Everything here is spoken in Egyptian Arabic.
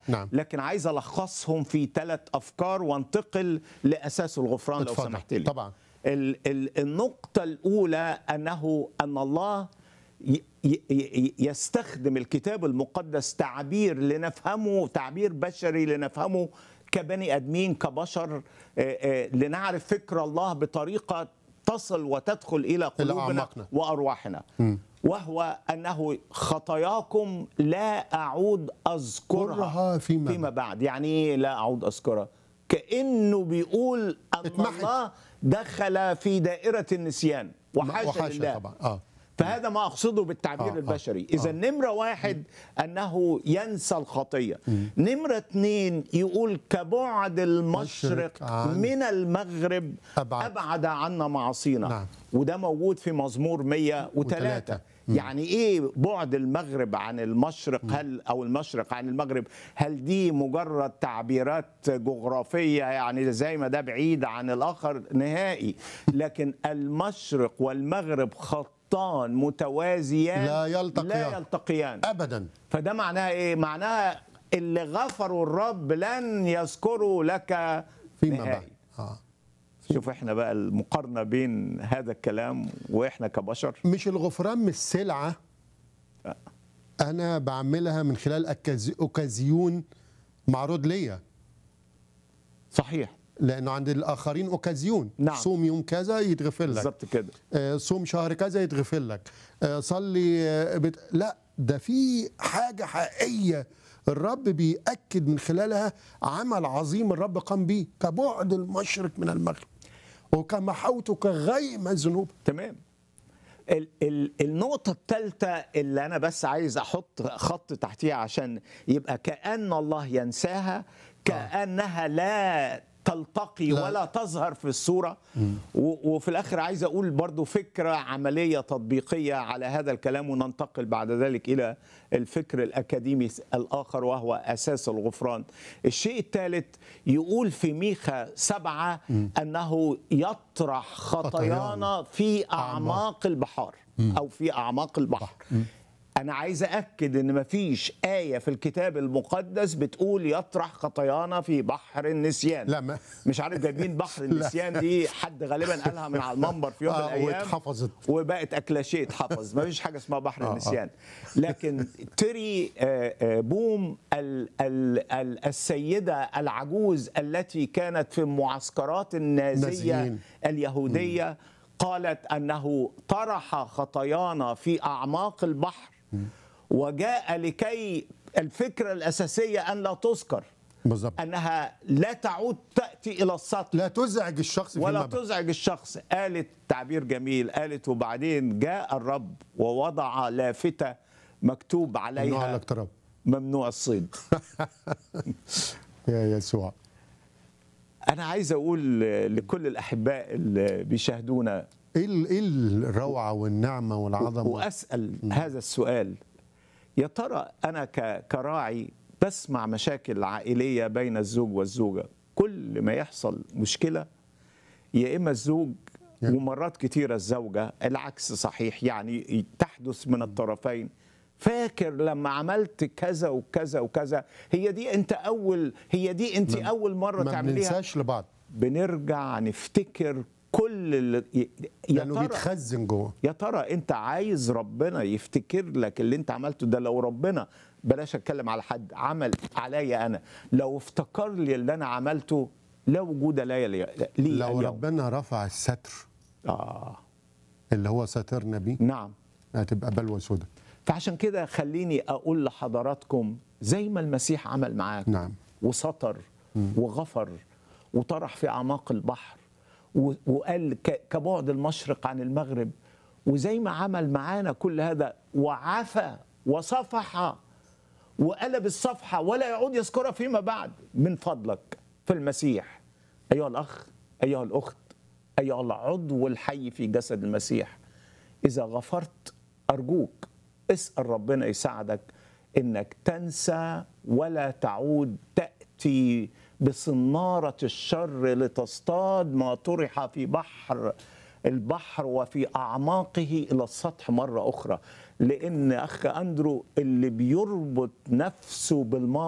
نعم. لكن عايز الخصهم في ثلاث افكار وانتقل لاساس الغفران لو اتفضل. سمحت لي طبعا. ال ال النقطة الأولى أنه أن الله ي- ي- ي- يستخدم الكتاب المقدس تعبير لنفهمه تعبير بشري لنفهمه كبني ادمين كبشر آه، آه، لنعرف فكر الله بطريقه تصل وتدخل الى قلوبنا أعماقنا. وارواحنا وهو انه خطاياكم لا اعود اذكرها كرها فيما فيما بعد يعني ايه لا اعود اذكرها كانه بيقول ان اتمحت. الله دخل في دائره النسيان وحاشا, وحاشا لله طبعا اه فهذا ما اقصده بالتعبير آه، آه، البشري اذا نمره واحد انه ينسى الخطيه نمره اثنين يقول كبعد المشرق مشرق عن- من المغرب أبعد. ابعد عنا معاصينا نعم. وده موجود في مزمور 103 وتلاتة. يعني ايه بعد المغرب عن المشرق هل او المشرق عن المغرب هل دي مجرد تعبيرات جغرافيه يعني زي ما ده بعيد عن الاخر نهائي لكن المشرق والمغرب خطان متوازيان لا يلتقيان. لا يلتقيان ابدا فده معناها ايه معناها اللي غفروا الرب لن يذكروا لك فيما نهائي. بعد اه شوف احنا بقى المقارنه بين هذا الكلام واحنا كبشر مش الغفران مش سلعه انا بعملها من خلال أكاز- اوكازيون معروض ليا صحيح لانه عند الاخرين اوكازيون نعم. صوم يوم كذا يتغفر لك بالظبط كده آه، صوم شهر كذا يتغفر لك آه، صلي آه، بت... لا ده في حاجة حقيقية الرب بيأكد من خلالها عمل عظيم الرب قام بيه كبعد المشرق من المغرب وكمحوته كغيم الذنوب تمام ال ال النقطة الثالثة اللي أنا بس عايز أحط خط تحتيها عشان يبقى كأن الله ينساها كأنها لا تلتقي لا. ولا تظهر في الصورة و- وفي الآخر عايز أقول برضو فكرة عملية تطبيقية على هذا الكلام وننتقل بعد ذلك إلى الفكر الأكاديمي الآخر وهو أساس الغفران الشيء الثالث يقول في ميخا سبعة أنه يطرح خطايانا في أعماق البحار أو في أعماق البحر أنا عايز أكد إن مفيش آية في الكتاب المقدس بتقول يطرح خطايانا في بحر النسيان لا ما مش عارف جايبين بحر النسيان دي حد غالبا قالها من على المنبر في يوم من آه، الايام واتحفظت. وبقت اكلاشيه اتحفظ ما فيش حاجه اسمها بحر آه. النسيان لكن تري آه، آه، بوم ال- ال- ال- السيده العجوز التي كانت في المعسكرات النازيه نازيين. اليهوديه قالت انه طرح خطايانا في اعماق البحر وجاء لكي الفكره الاساسيه ان لا تذكر بالظبط انها لا تعود تاتي الى السطح لا تزعج الشخص في ولا المبدأ. تزعج الشخص قالت تعبير جميل قالت وبعدين جاء الرب ووضع لافته مكتوب ممنوع عليها الاقتراب ممنوع الصيد يا يسوع انا عايز اقول لكل الاحباء اللي بيشاهدونا ايه ال- ايه الروعه والنعمه والعظمه واسال هذا السؤال يا ترى انا ك- كراعي بسمع مشاكل عائليه بين الزوج والزوجه كل ما يحصل مشكله يا اما الزوج يعني. ومرات كتيره الزوجه العكس صحيح يعني تحدث من الطرفين فاكر لما عملت كذا وكذا وكذا هي دي انت اول هي دي انت اول مره ما تعمليها بننساش لبعض بنرجع نفتكر كل اللي يا لانه ترى بيتخزن جوه يا ترى انت عايز ربنا يفتكر لك اللي انت عملته ده لو ربنا بلاش اتكلم على حد عمل عليا انا لو افتكر لي اللي انا عملته لا وجود لي لي لي لو اليوم. ربنا رفع الستر اه اللي هو سترنا بيه نعم هتبقى بلوى سودة فعشان كده خليني اقول لحضراتكم زي ما المسيح عمل معاك نعم. وستر وغفر وطرح في اعماق البحر و- وقال ك- كبعد المشرق عن المغرب وزي ما عمل معانا كل هذا وعفى وصفح وقلب الصفحه ولا يعود يذكرها فيما بعد من فضلك في المسيح ايها الاخ ايها الاخت ايها العضو الحي في جسد المسيح اذا غفرت ارجوك اسال ربنا يساعدك انك تنسى ولا تعود تاتي بصناره الشر لتصطاد ما طرح في بحر البحر وفي اعماقه الى السطح مره اخرى لان اخ اندرو اللي بيربط نفسه بالماضي